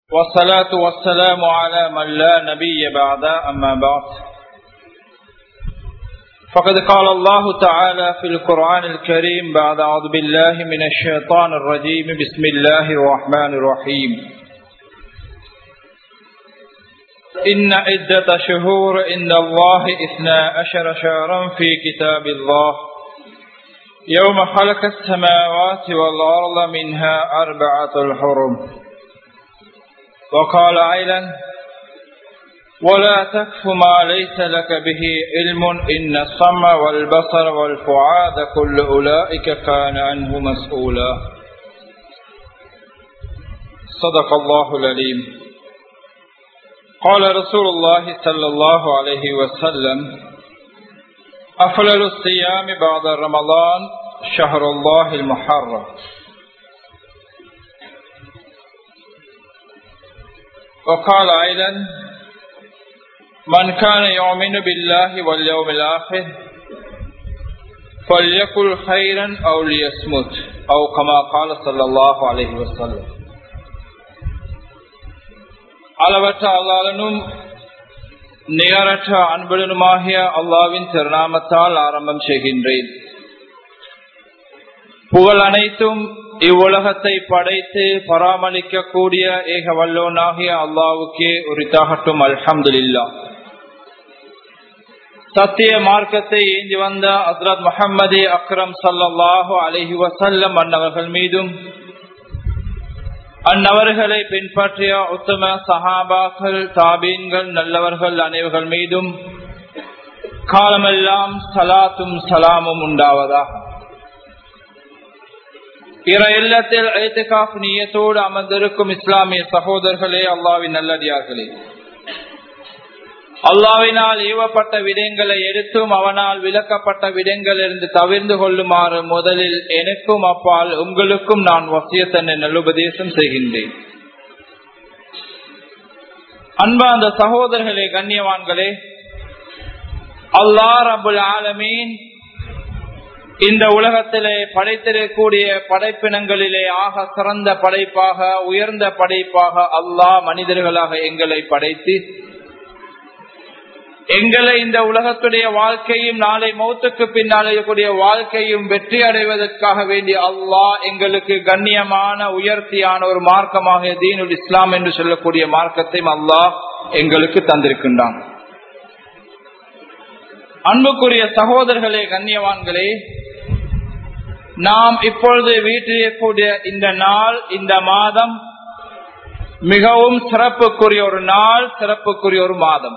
والصلاة والسلام على من لا نبي بعد أما بعد فقد قال الله تعالى في القرآن الكريم بعد أعوذ بالله من الشيطان الرجيم بسم الله الرحمن الرحيم إن عدة شهور عند الله إثنى عشر شهرا في كتاب الله يوم خلق السماوات والأرض منها أربعة الحرم وقال عيلا ولا تكف ما ليس لك به علم إن السمع والبصر والفعاد كل أولئك كان عنه مسؤولا صدق الله العليم قال رسول الله صلى الله عليه وسلم أفضل الصيام بعد رمضان شهر الله المحرم وقال أيضا من كان يؤمن بالله واليوم الآخر فليقل خيرا أو ليصمت أو كما قال صلى الله عليه وسلم அளவற்ற அல்லாளனும் நிகரற்ற அன்புடனுமாகிய அல்லாவின் திருநாமத்தால் ஆரம்பம் செய்கின்றேன் புகழ் அனைத்தும் இவ்வுலகத்தை படைத்து பராமரிக்கக்கூடிய ஏக வல்லோனாகிய அல்லாவுக்கே உரித்தாகட்டும் அல்ஹம்துல்லா சத்திய மார்க்கத்தை ஏந்தி வந்த ஹசரத் முகமது அக்ரம் சல்லாஹு அலஹி வசல்லம் அன்னவர்கள் மீதும் அந்நவர்களை பின்பற்றிய உத்தம சஹாபாக்கள் தாபீன்கள் நல்லவர்கள் அனைவர்கள் மீதும் காலமெல்லாம் சலாத்தும் சலாமும் உண்டாவதாக பிற இல்லத்தில் ஐத்துகாப் நீயத்தோடு அமர்ந்திருக்கும் இஸ்லாமிய சகோதரர்களே அல்லாவின் நல்லடியார்களே அல்லாவினால் ஈவப்பட்ட விடயங்களை எடுத்தும் அவனால் விளக்கப்பட்ட விடயங்களிலிருந்து தவிர்ந்து கொள்ளுமாறு முதலில் எனக்கும் அப்பால் உங்களுக்கும் நான் வசியத்தன்னை நல்லுபதேசம் செய்கின்றேன் அன்பா அந்த சகோதரர்களே கண்ணியவான்களே அல்லா ரபுல் ஆலமீன் இந்த உலகத்திலே படைத்திருக்கக்கூடிய படைப்பினங்களிலே ஆக சிறந்த படைப்பாக உயர்ந்த படைப்பாக அல்லாஹ் மனிதர்களாக எங்களை படைத்து எங்களை இந்த உலகத்துடைய வாழ்க்கையும் நாளை மௌத்துக்கு பின்னால் இருக்கக்கூடிய வாழ்க்கையும் வெற்றி அடைவதற்காக வேண்டிய அல்லாஹ் எங்களுக்கு கண்ணியமான உயர்த்தியான ஒரு மார்க்கமாக தீனுல் இஸ்லாம் என்று சொல்லக்கூடிய மார்க்கத்தையும் அல்லாஹ் எங்களுக்கு தந்திருக்கின்றான் அன்புக்குரிய சகோதரர்களே கண்ணியவான்களே நாம் இப்பொழுது வீட்டிலேக்கூடிய இந்த நாள் இந்த மாதம் மிகவும் சிறப்புக்குரிய ஒரு நாள் சிறப்புக்குரிய ஒரு மாதம்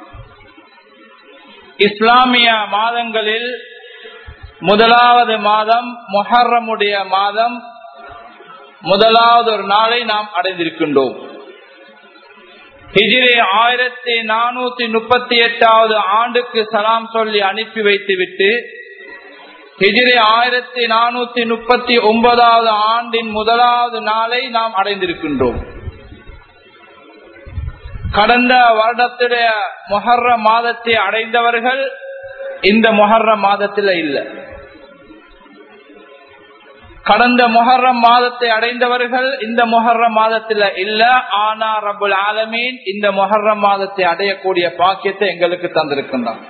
இஸ்லாமிய மாதங்களில் முதலாவது மாதம் மொஹர்ரமுடைய மாதம் முதலாவது ஒரு நாளை நாம் அடைந்திருக்கின்றோம் ஹிஜிரி ஆயிரத்தி நானூத்தி முப்பத்தி எட்டாவது ஆண்டுக்கு சலாம் சொல்லி அனுப்பி வைத்துவிட்டு ஹிஜிரி ஆயிரத்தி நானூத்தி முப்பத்தி ஒன்பதாவது ஆண்டின் முதலாவது நாளை நாம் அடைந்திருக்கின்றோம் கடந்த வருடத்துடைய மொஹர்ர மாதத்தை அடைந்தவர்கள் இந்த மொஹர்ர மாதத்தில் இல்லை கடந்த மொஹர்ரம் மாதத்தை அடைந்தவர்கள் இந்த மொஹர்ரம் மாதத்தில் இல்ல ஆனா ரபுல் ஆலமீன் இந்த மொஹர்ரம் மாதத்தை அடையக்கூடிய பாக்கியத்தை எங்களுக்கு தந்திருக்கின்றான்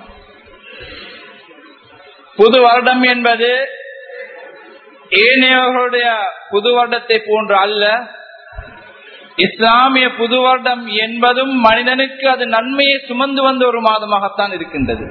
புது வருடம் என்பது ஏனையவர்களுடைய புது வருடத்தை போன்று அல்ல இஸ்லாமிய புது வருடம் என்பதும் மனிதனுக்கு அது நன்மையை சுமந்து வந்த ஒரு மாதமாகத்தான் இருக்கின்றது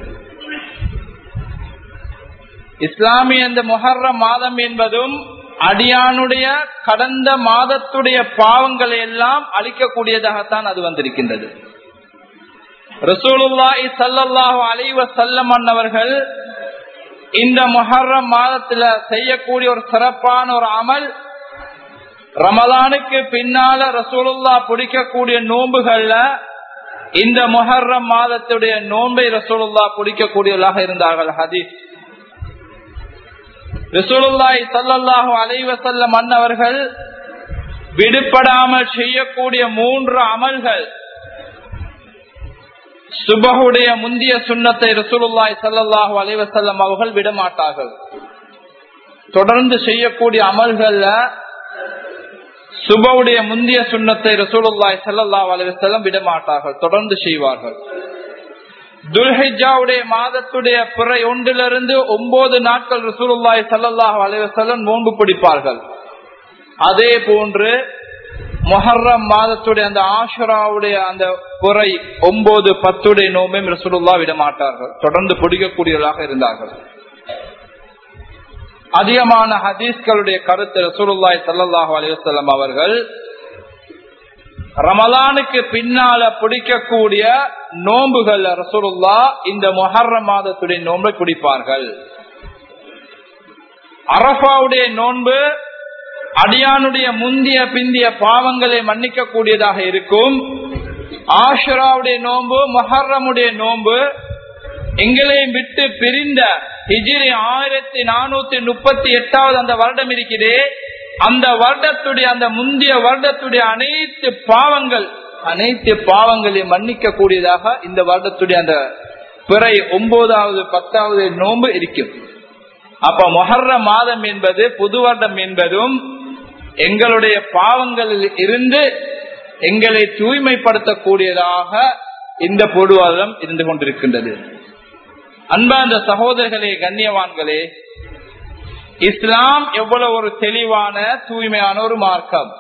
இஸ்லாமிய இந்த மொஹர்ர மாதம் என்பதும் அடியானுடைய கடந்த மாதத்துடைய பாவங்களை எல்லாம் அழிக்கக்கூடியதாகத்தான் அது வந்திருக்கின்றது ரசூலுல்லாஹி சல்லாஹூ அலைவ செல்லம் அன்னவர்கள் இந்த மொஹர்ரம் மாதத்துல செய்யக்கூடிய ஒரு சிறப்பான ஒரு அமல் ரமலானுக்கு பின்னால ரசூலுல்லா பிடிக்கக்கூடிய நோன்புகள்ல இந்த மொஹர்ரம் மாதத்துடைய நோன்பை ரசூலுல்லா பிடிக்கக்கூடியவர்களாக இருந்தார்கள் ஹதீஸ் ரசூலுல்லாய் சல்லாஹூ அலைவசல்லம் அன்னவர்கள் விடுபடாமல் செய்யக்கூடிய மூன்று அமல்கள் சுபகுடைய முந்திய சுண்ணத்தை ரசூலுல்லாய் சல்லாஹூ அலைவசல்லம் அவர்கள் விடமாட்டார்கள் தொடர்ந்து செய்யக்கூடிய அமல்கள்ல சுபவுடைய முந்திய சுண்ணத்தை ரசூலுல்லாய் சல்லா அலுவலம் விடமாட்டார்கள் தொடர்ந்து செய்வார்கள் துல்ஹிஜாவுடைய மாதத்துடைய பிறை ஒன்றிலிருந்து ஒன்பது நாட்கள் ரசூலுல்லாய் சல்லாஹ் அலுவலம் நோன்பு பிடிப்பார்கள் அதே போன்று மொஹர்ரம் மாதத்துடைய அந்த ஆஷராவுடைய அந்த புறை ஒன்பது பத்துடைய நோம்பையும் ரசூலுல்லா விடமாட்டார்கள் தொடர்ந்து பிடிக்கக்கூடியவர்களாக இருந்தார்கள் அதிகமான ஹதீஸ்களுடைய கருத்து ரசூலுல்லாய் சல்லாஹூ அலிவசல்லம் அவர்கள் ரமலானுக்கு பின்னால பிடிக்கக்கூடிய நோன்புகள் ரசூலுல்லா இந்த மொஹர்ரம் மாதத்துடைய நோன்பை குடிப்பார்கள் அரபாவுடைய நோன்பு அடியானுடைய முந்திய பிந்திய பாவங்களை மன்னிக்க கூடியதாக இருக்கும் ஆஷராவுடைய நோன்பு மொஹர்ரமுடைய நோன்பு எங்களையும் விட்டு பிரிந்த ஹிஜிரி ஆயிரத்தி நானூத்தி முப்பத்தி எட்டாவது அந்த வருடம் இருக்கிறே அந்த வருடத்துடைய அந்த முந்தைய வருடத்துடைய அனைத்து பாவங்கள் அனைத்து பாவங்களையும் மன்னிக்க கூடியதாக இந்த வருடத்துடைய அந்த பிறை ஒன்பதாவது பத்தாவது நோன்பு இருக்கும் அப்ப மொஹர்ர மாதம் என்பது புது வருடம் என்பதும் எங்களுடைய பாவங்களில் இருந்து எங்களை தூய்மைப்படுத்தக்கூடியதாக இந்த பொதுவாதம் இருந்து கொண்டிருக்கின்றது அன்பார்ந்த சகோதரர்களே கண்ணியவான்களே இஸ்லாம் எவ்வளவு ஒரு தெளிவான தூய்மையான ஒரு மார்க்கம்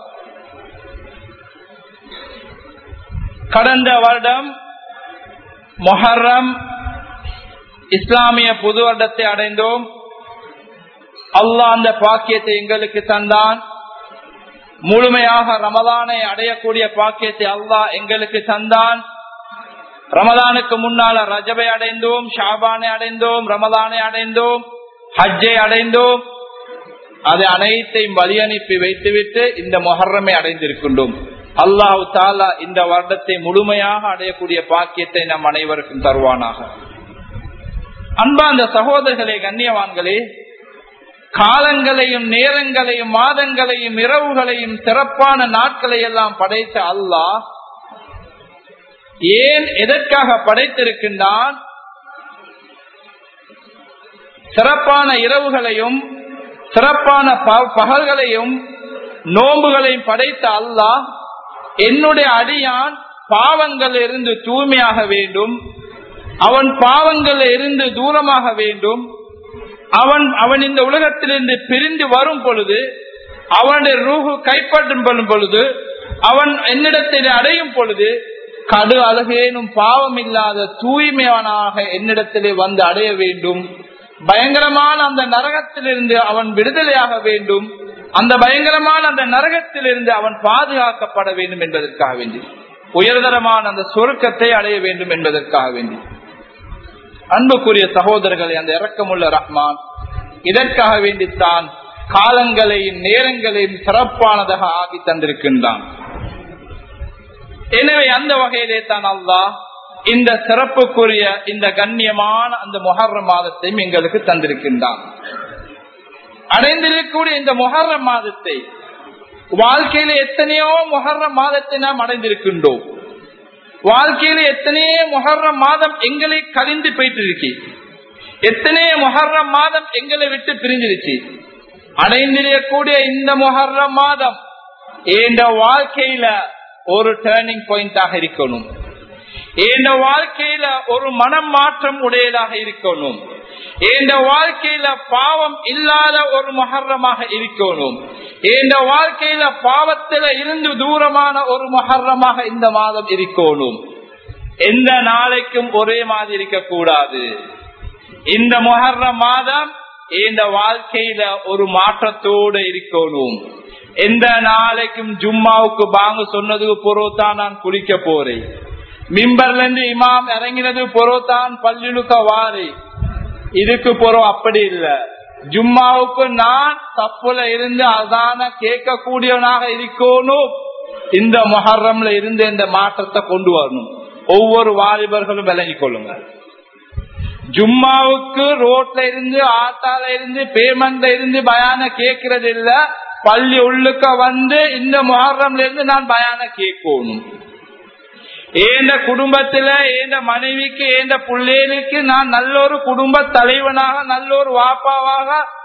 கடந்த வருடம் மொஹர்ரம் இஸ்லாமிய புது வருடத்தை அடைந்தோம் அல்லாஹ் அந்த பாக்கியத்தை எங்களுக்கு தந்தான் முழுமையாக ரமதானை அடையக்கூடிய பாக்கியத்தை அல்லாஹ் எங்களுக்கு தந்தான் ரமதானுக்கு முன்னால ரஜபை அடைந்தோம் ஷாபானை அடைந்தோம் ரமதானை அடைந்தோம் ஹஜ்ஜை அடைந்தோம் அதை அனைத்தையும் வழி அனுப்பி வைத்துவிட்டு இந்த மொஹர்ரமை அடைந்திருக்கின்றோம் அல்லாஹு தாலா இந்த வருடத்தை முழுமையாக அடையக்கூடிய பாக்கியத்தை நம் அனைவருக்கும் தருவானாக அன்பா அந்த சகோதரர்களே கண்ணியவான்களே காலங்களையும் நேரங்களையும் மாதங்களையும் இரவுகளையும் சிறப்பான நாட்களை எல்லாம் படைத்த அல்லாஹ் ஏன் எதற்காக படைத்திருக்கின்றான் சிறப்பான இரவுகளையும் சிறப்பான பகல்களையும் நோன்புகளையும் படைத்த அல்லாஹ் என்னுடைய அடியான் பாவங்கள் இருந்து தூய்மையாக வேண்டும் அவன் பாவங்கள் இருந்து தூரமாக வேண்டும் அவன் அவன் இந்த உலகத்திலிருந்து பிரிந்து வரும் பொழுது அவனுடைய ரூஹு கைப்பற்றும் பொழுது அவன் என்னிடத்தில் அடையும் பொழுது கடு அழகேனும் பாவம் இல்லாத தூய்மையானாக என்னிடத்திலே வந்து அடைய வேண்டும் பயங்கரமான அந்த நரகத்திலிருந்து அவன் விடுதலையாக வேண்டும் அந்த பயங்கரமான அந்த நரகத்திலிருந்து அவன் பாதுகாக்கப்பட வேண்டும் என்பதற்காக வேண்டி உயர்தரமான அந்த சொருக்கத்தை அடைய வேண்டும் என்பதற்காக வேண்டி அன்புக்குரிய சகோதரர்களை அந்த இறக்கமுள்ள ரஹ்மான் இதற்காக வேண்டித்தான் காலங்களையும் நேரங்களையும் சிறப்பானதாக ஆக்கி தந்திருக்கின்றான் எனவே அந்த வகையிலே தான் அல்லாஹ் இந்த சிறப்புக்குரிய இந்த கண்ணியமான அந்த மொஹர்ர மாதத்தையும் எங்களுக்கு தந்திருக்கின்றான் அடைந்திருக்கக்கூடிய இந்த மொஹர்ர மாதத்தை வாழ்க்கையில எத்தனையோ மொஹர்ர மாதத்தை நாம் அடைந்திருக்கின்றோம் வாழ்க்கையில எத்தனையோ மொஹர்ர மாதம் எங்களை கலிந்து போயிட்டு இருக்கு எத்தனையோ மொஹர்ர மாதம் எங்களை விட்டு பிரிஞ்சிருச்சு அடைந்திருக்கக்கூடிய இந்த மொஹர்ர மாதம் என்ற வாழ்க்கையில ஒரு டேர்னிங் பாயிண்டாக இருக்கணும் என்ற வாழ்க்கையில ஒரு மனம் மாற்றம் உடையதாக இருக்கணும் என்ற வாழ்க்கையில பாவம் இல்லாத ஒரு மொஹர்ரமாக இருக்கணும் என்ற வாழ்க்கையில பாவத்தில இருந்து தூரமான ஒரு மொஹர்ரமாக இந்த மாதம் இருக்கணும் எந்த நாளைக்கும் ஒரே மாதிரி இருக்கக்கூடாது இந்த மொஹர்ர மாதம் இந்த வாழ்க்கையில ஒரு மாற்றத்தோடு இருக்கணும் எந்த நாளைக்கும் ஜும்மாவுக்கு பாங்க சொன்னதுக்கு பொறுத்தான் நான் குளிக்க போறேன் மிம்பர்ல இருந்து இமாம் இறங்கினது பொறுத்தான் பள்ளிலுக்க வாரி இதுக்கு போறோம் அப்படி இல்ல ஜும்மாவுக்கு நான் தப்புல இருந்து அதான கேட்க கூடியவனாக இருக்கணும் இந்த மொஹர்ரம்ல இருந்து இந்த மாற்றத்தை கொண்டு வரணும் ஒவ்வொரு வாலிபர்களும் விளங்கிக் கொள்ளுங்க ஜும்மாவுக்கு ரோட்ல இருந்து ஆத்தால இருந்து பேமெண்ட்ல இருந்து பயான கேட்கறது இல்ல பள்ளி உள்ளுக்க வந்து இந்த மொஹர்ரம்ல இருந்து நான் பயான கேட்கணும் ஏந்த குடும்பத்துல ஏந்த மனைவிக்கு ஏந்த பிள்ளைகளுக்கு நான் நல்ல ஒரு குடும்ப தலைவனாக நல்ல ஒரு வாப்பாவாக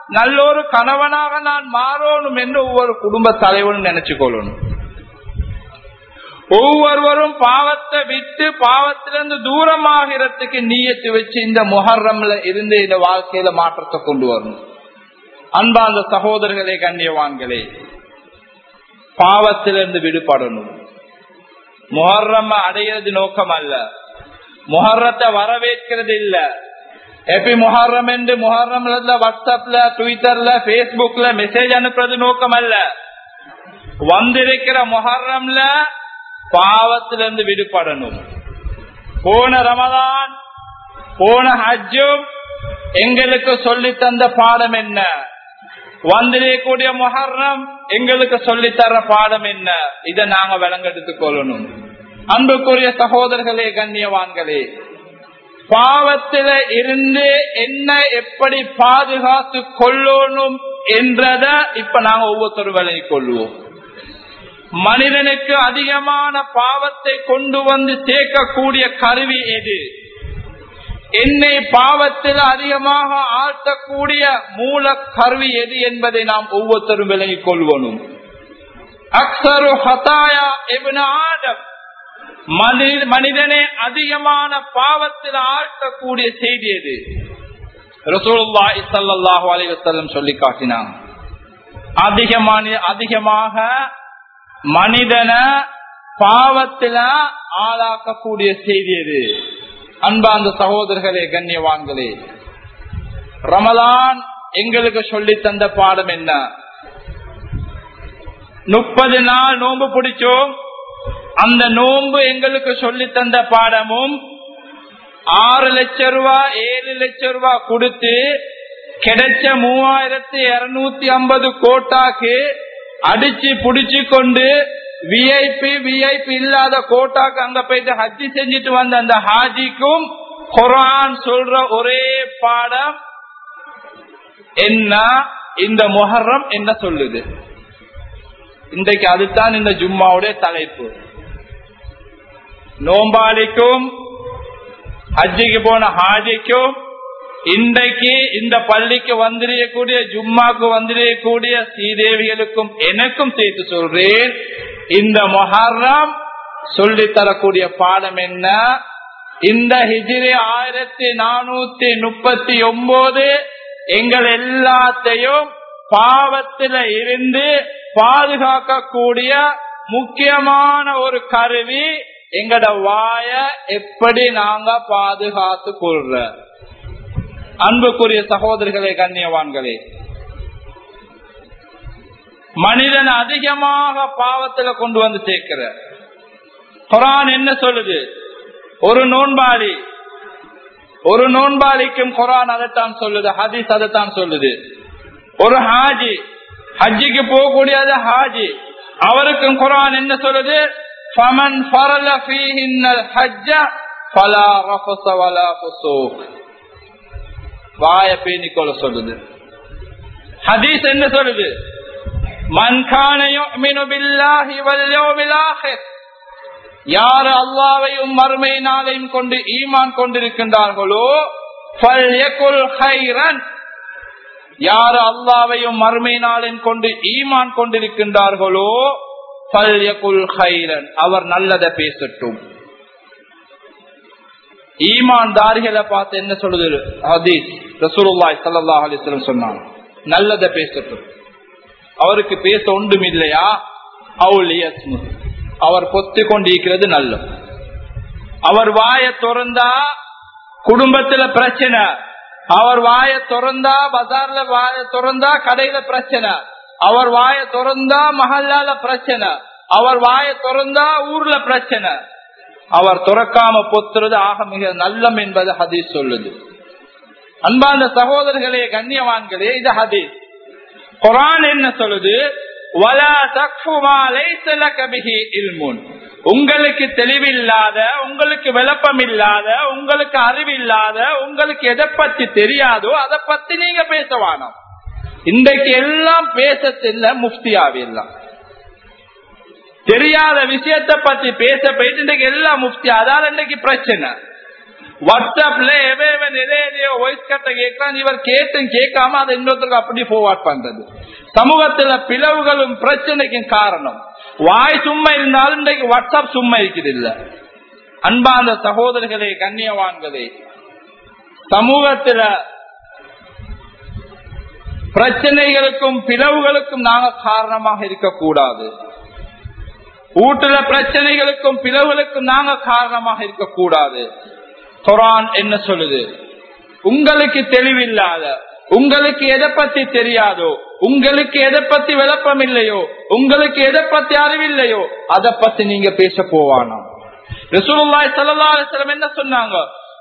நல்ல ஒரு கணவனாக நான் மாறணும் என்று ஒவ்வொரு குடும்ப தலைவனும் நினைச்சு கொள்ளணும் ஒவ்வொருவரும் பாவத்தை விட்டு பாவத்திலிருந்து தூரமாகிறதுக்கு நீயத்து வச்சு இந்த முஹர்ரம்ல இருந்து இந்த வாழ்க்கையில மாற்றத்தை கொண்டு வரணும் அன்பார்ந்த சகோதரர்களே கண்ணியவான்களே பாவத்திலிருந்து விடுபடணும் முஹர்ரம் அடையிறது நோக்கம் அல்ல முஹர்ரத்தை வரவேற்கிறது இல்ல எப்பி முஹர்ரம் என்று முஹர்ரம்ல வாட்ஸ்அப்ல ட்விட்டர்ல பேஸ்புக்ல மெசேஜ் அனுப்புறது நோக்கம் அல்ல வந்திருக்கிற முஹர்ரம்ல பாவத்திலிருந்து விடுபடணும் போன ரமதான் போன ஹஜ்ஜும் எங்களுக்கு சொல்லி தந்த பாடம் என்ன வந்திருக்கக்கூடிய முஹர்ரம் எங்களுக்கு சொல்லி தர பாடம் என்ன இதை நாங்க விளங்கெடுத்துக் கொள்ளணும் அன்புக்குரிய சகோதரர்களே கண்ணியவான்களே பாவத்தில இருந்து என்ன எப்படி பாதுகாத்து கொள்ளணும் என்றத இப்ப நாங்க ஒவ்வொருத்தரும் விளங்கிக் கொள்வோம் மனிதனுக்கு அதிகமான பாவத்தை கொண்டு வந்து சேர்க்கக்கூடிய கருவி எது என்னை பாவத்தில் அதிகமாக ஆழ்த்தக்கூடிய மூல கருவி எது என்பதை நாம் ஒவ்வொருத்தரும் விளங்கிக் கொள்வனும் அக்சரு ஹதாயா எபின ஆடம் மனிதனே அதிகமான பாவத்தில் ஆழ்த்தக்கூடிய செய்தி எது ரசூலுல்லாஹி ஸல்லல்லாஹு அலைஹி வஸல்லம் சொல்லி காட்டினாங்க அதிகமான அதிகமாக மனிதனை பாவத்தில ஆளாக்கக்கூடிய செய்தி எது அன்பாந்த சகோதரர்களே கண்ணியவான்களே ரமலான் எங்களுக்கு சொல்லி தந்த பாடம் என்ன முப்பது நாள் நோன்பு பிடிச்சோம் அந்த நோன்பு எங்களுக்கு சொல்லி தந்த பாடமும் ஆறு லட்சம் ரூபாய் ஏழு லட்சம் ரூபாய் கொடுத்து கிடைச்ச மூவாயிரத்தி இருநூத்தி ஐம்பது கோட்டாக்கு அடிச்சு புடிச்சு கொண்டு விஐபி விஐபி இல்லாத கோட்டாக்கு அங்க போயிட்டு ஹஜ்ஜி செஞ்சுட்டு வந்த அந்த ஹாஜிக்கும் குரான் சொல்ற ஒரே பாடம் என்ன இந்த முஹர்ரம் என்ன சொல்லுது இன்றைக்கு அதுதான் இந்த ஜும்மாவுடைய தலைப்பு நோம்பாளிக்கும் ஹஜ்ஜிக்கு போன ஹாஜிக்கும் இன்றைக்கு இந்த பள்ளிக்கு வந்திருக்கக்கூடிய ஜும்மாக்கு வந்திருக்கக்கூடிய ஸ்ரீதேவிகளுக்கும் எனக்கும் சேர்த்து சொல்றேன் இந்த மொஹர்ரம் சொல்லி தரக்கூடிய பாடம் என்ன இந்த ஹிஜிரி ஆயிரத்தி நானூத்தி முப்பத்தி ஒன்பது எங்கள் எல்லாத்தையும் பாவத்தில இருந்து பாதுகாக்கக்கூடிய முக்கியமான ஒரு கருவி எங்கட வாய எப்படி நாங்க பாதுகாத்து கொள்ற அன்புக்குரிய சகோதரிகளே கண்ணியவான்களே மனிதன் அதிகமாக பாவத்துல கொண்டு வந்து சேர்க்கிற குரான் என்ன சொல்லுது ஒரு நோன்பாளி ஒரு நோன்பாளிக்கும் குரான் அதைத்தான் சொல்லுது ஹதீஸ் அதைத்தான் சொல்லுது ஒரு ஹாஜி ஹஜ்ஜிக்கு போகக்கூடியது ஹாஜி அவருக்கும் குரான் என்ன சொல்லுது ஃபமன் ஃபரல ஃபீஹின்னல் ஹஜ்ஜ ஃபலா ரஃபஸ வலா ஃபுசூக் வாய பேணிக்கொள்ள சொல்லுது ஹதீஸ் என்ன சொல்லுது மன்கான யுமினு பில்லாஹி வல் யௌமில் ஆகிர் யார் அல்லாவையும் மறுமை நாளையும் கொண்டு ஈமான் கொண்டிருக்கின்றார்களோ ஃபல்யகுல் ஹைரன் யார் அல்லாவையும் மறுமை நாளின் கொண்டு ஈமான் கொண்டிருக்கின்றார்களோ ஃபல்யகுல் ஹைரன் அவர் நல்லதை பேசட்டும் ஈமான்தாரிகளை பார்த்து என்ன சொல்லுது ஹதீஸ் ரசூலுல்லாய் சல்லா அலிஸ்லம் சொன்னாங்க நல்லதை பேசட்டும் அவருக்கு பேச ஒன்றும் இல்லையா அவுலியஸ்மு அவர் பொத்தி கொண்டிருக்கிறது நல்ல அவர் வாய திறந்தா குடும்பத்துல பிரச்சனை அவர் வாய திறந்தா பஜார்ல வாய திறந்தா கடையில பிரச்சனை அவர் வாய திறந்தா மஹல்லால பிரச்சனை அவர் வாய திறந்தா ஊர்ல பிரச்சனை அவர் துறக்காம பொத்துறது ஆக மிக நல்லம் என்பது ஹதீஸ் சொல்லுது அன்பாந்த சகோதரர்களே கண்ணியவான்களே இது ஹதீஸ் குரான் என்ன சொல்லுது உங்களுக்கு தெளிவில்லாத உங்களுக்கு விளப்பம் இல்லாத உங்களுக்கு அறிவில்லாத உங்களுக்கு எதை பத்தி தெரியாதோ அதை பத்தி நீங்க பேச வேணாம் இன்றைக்கு எல்லாம் பேச தெரியல முஃப்தியாவே எல்லாம் தெரியாத விஷயத்தை பத்தி பேச போயிட்டு இன்றைக்கு எல்லாம் முஃப்தி அதால இன்றைக்கு பிரச்சனை வாட்ஸ்அப்ல எவன் எதையோ வாய்ஸ் கட்ட கேட்கிறான் இவர் கேட்டும் கேட்காம அதை இன்னொருத்தருக்கு அப்படி போவாட் பண்றது சமூகத்துல பிளவுகளும் பிரச்சனைக்கும் காரணம் வாய் சும்மா இருந்தாலும் இன்றைக்கு வாட்ஸ்அப் சும்மா இருக்குது இல்ல அன்பாந்த சகோதரர்களே கண்ணியவான்களே சமூகத்துல பிரச்சனைகளுக்கும் பிளவுகளுக்கும் நாங்க காரணமாக இருக்கக்கூடாது வீட்டுல பிரச்சனைகளுக்கும் பிளவுகளுக்கும் நாங்க காரணமாக இருக்கக்கூடாது குரான் என்ன சொல்லுது உங்களுக்கு தெளிவில்லாத உங்களுக்கு எதை பத்தி தெரியாதோ உங்களுக்கு எதை பத்தி விளப்பம் இல்லையோ உங்களுக்கு எதை பத்தி அறிவில்லையோ அதை பத்தி நீங்க பேச போவானா ரசூலுல்லாஹி ஸல்லல்லாஹு அலைஹி வஸல்லம் என்ன சொன்னாங்க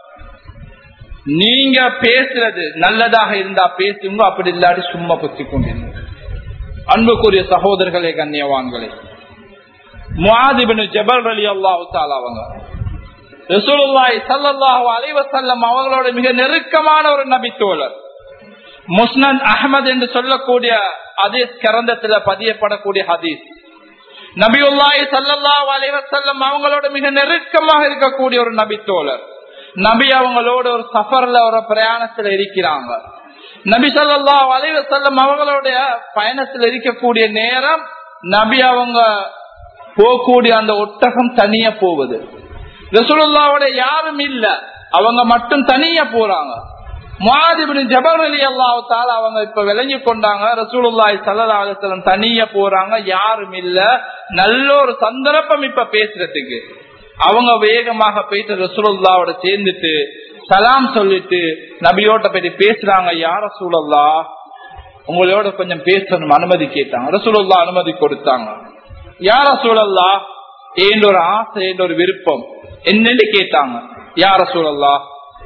நீங்க பேசுறது நல்லதாக இருந்தா பேசுங்க அப்படி இல்லாட்டி சும்மா குத்தி கொண்டிருங்க அன்புக்குரிய சகோதரர்களே கண்ணியவான்களே முஆதிபின் ஜபல் அலி அல்லாஹு அவங்க ரசூலுல்லாஹி ஸல்லல்லாஹு அலைஹி வஸல்லம் அவங்களோட மிக நெருக்கமான ஒரு நபி தோழர் முஸ்னத் அஹமது என்று சொல்லக்கூடிய ஹதீஸ் கரந்தத்துல பதியப்படக்கூடிய ஹதீஸ் நபியுல்லாஹி ஸல்லல்லாஹு அலைஹி வஸல்லம் அவங்களோட மிக நெருக்கமாக இருக்கக்கூடிய ஒரு நபி தோழர் நபி அவங்களோட ஒரு சஃபர்ல ஒரு பிரயாணத்துல இருக்கிறாங்க நபி ஸல்லல்லாஹு அலைஹி வஸல்லம் அவங்களுடைய பயணத்துல இருக்கக்கூடிய நேரம் நபி அவங்க போகக்கூடிய அந்த ஒட்டகம் தனியா போகுது ரசூலுல்லாவோட யாரும் இல்ல அவங்க மட்டும் தனியா போறாங்க மாதிபின் ஜபர் அலி அல்லாஹால அவங்க இப்ப விளங்கி கொண்டாங்க ரசூலுல்லாய் சல்லா அலுவலம் தனியா போறாங்க யாரும் இல்ல நல்ல ஒரு சந்தர்ப்பம் இப்ப பேசுறதுக்கு அவங்க வேகமாக போயிட்டு ரசூலுல்லாவோட சேர்ந்துட்டு சலாம் சொல்லிட்டு நபியோட்ட போயிட்டு பேசுறாங்க யார சூழல்லா உங்களோட கொஞ்சம் பேசணும் அனுமதி கேட்டாங்க ரசூலுல்லா அனுமதி கொடுத்தாங்க யார சூழல்லா ஏன் ஒரு ஆசை ஏன் ஒரு விருப்பம் என்னன்னு கேட்டாங்க யார சூழல்லா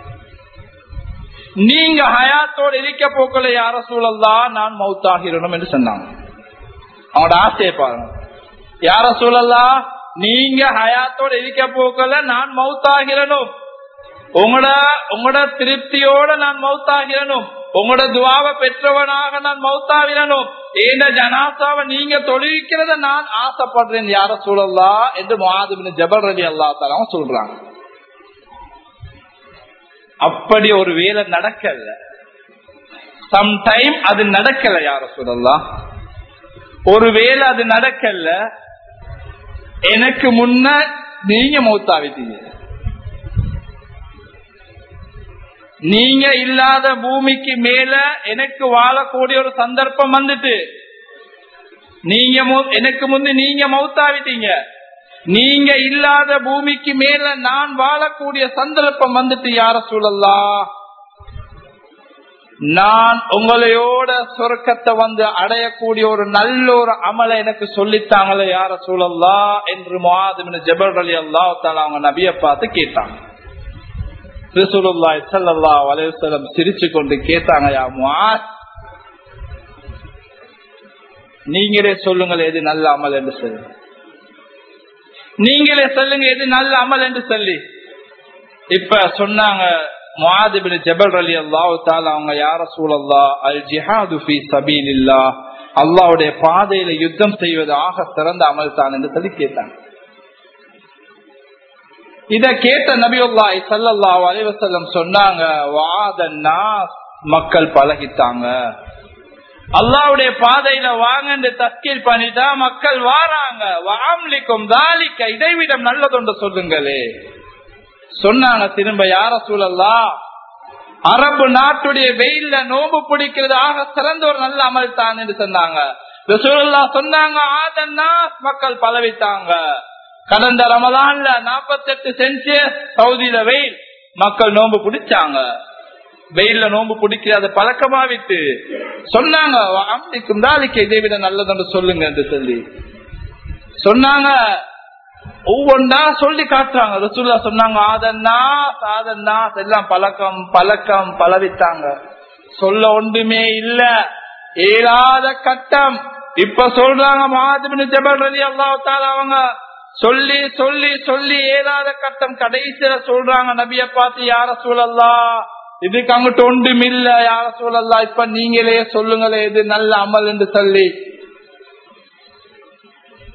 நீங்க ஹயாத்தோடு இருக்க போக்கல யார சூழல்லா நான் மவுத்தாகிறணும் என்று சொன்னாங்க அவனோட ஆசையை பாருங்க யார சூழல்லா நீங்க ஹயாத்தோடு இருக்க போக்கல நான் மவுத்தாகிறனும் உங்களோட உங்களோட திருப்தியோட நான் மவுத்தாகிறனும் உங்களோட துவாவை பெற்றவனாக நான் மௌத்தாவிரனும் ஏன ஜனாசாவை நீங்க தொழிக்கிறத நான் ஆசைப்படுறேன் யார சூழல்லா என்று மாதுபின் ஜபர் அலி அல்லா தலாம் சொல்றாங்க அப்படி ஒரு வேலை நடக்கல சம்டைம் அது நடக்கல யார சொல்லலாம் ஒருவேளை அது நடக்கல எனக்கு முன்ன நீங்க மௌத்தாவிட்டீங்க நீங்க இல்லாத பூமிக்கு மேல எனக்கு வாழக்கூடிய ஒரு சந்தர்ப்பம் வந்துட்டு நீங்க எனக்கு முந்து நீங்க மௌத்தாவிட்டீங்க நீங்க இல்லாத பூமிக்கு மேல நான் வாழக்கூடிய சந்தர்ப்பம் வந்துட்டு யார சூழல்லா நான் உங்களையோட சொர்க்கத்தை வந்து அடையக்கூடிய ஒரு நல்ல ஒரு அமலை எனக்கு சொல்லித்தாங்களே யார சூழல்லா என்று மாதமின் ஜபர் அலி அல்லா அவங்க நபிய பார்த்து கேட்டாங்க ரசூலுல்லாய் சல்லா வலைவசலம் சிரிச்சு கொண்டு கேட்டாங்க யா முஆத் நீங்களே சொல்லுங்கள் எது நல்ல அமல் என்று சொல்லி நீங்களே சொல்லுங்க எது நல்ல அமல் என்று சொல்லி இப்ப சொன்னாங்க முஆதிபின் ஜபல் அலி அல்லாஹ் தால அவங்க யார சூழல்லா அல் ஜிஹாது ஃபி சபீலில்லா அல்லாவுடைய பாதையில யுத்தம் செய்வது ஆக சிறந்த அமல் தான் என்று சொல்லி கேட்டாங்க இத கேட்ட நபியுல்லாய் சல்லல்லா அலைவசல்லம் சொன்னாங்க வாதன்னா மக்கள் பழகிட்டாங்க அல்லாவுடைய பாதையில வாங்க தஸ்கீல் பண்ணிட்டா மக்கள் வாராங்க வாம்லிக்கும் தாலிக்க இதைவிடம் நல்லதொன்று சொல்லுங்களே சொன்னாங்க திரும்ப யார சூழல்லா அரபு நாட்டுடைய வெயில்ல நோம்பு பிடிக்கிறது ஆக சிறந்த ஒரு நல்ல அமல் தான் என்று சொன்னாங்க சொன்னாங்க ஆதன்னா மக்கள் பலவித்தாங்க கடந்த ரமதான்ல நாற்பத்தி எட்டு சென்சியஸ் சவுதியில வெயில் மக்கள் நோம்பு பிடிச்சாங்க வெயில்ல நோம்பு பிடிக்கிற அதை பழக்கமா விட்டு சொன்னாங்க அம்மிக்கும் தாலிக்கு இதை விட நல்லதுன்னு சொல்லுங்க என்று சொல்லி சொன்னாங்க ஒவ்வொன்றா சொல்லி காட்டுறாங்க ரசூல்லா சொன்னாங்க ஆதன்னா சாதன்னா எல்லாம் பழக்கம் பழக்கம் பழவித்தாங்க சொல்ல ஒன்றுமே இல்ல ஏழாத கட்டம் இப்ப சொல்றாங்க மாதபின் ஜபல் ரலி அல்லாஹ் அவங்க சொல்லி சொல்லி சொல்லி ஏதாத கட்டம் கடைசியில சொல்றாங்க நபிய பார்த்து யார சூழல்லா இதுக்கு அங்கிட்ட ஒன்றும் இல்ல யார சூழல்லா இப்ப நீங்களே சொல்லுங்களே இது நல்ல அமல் என்று சொல்லி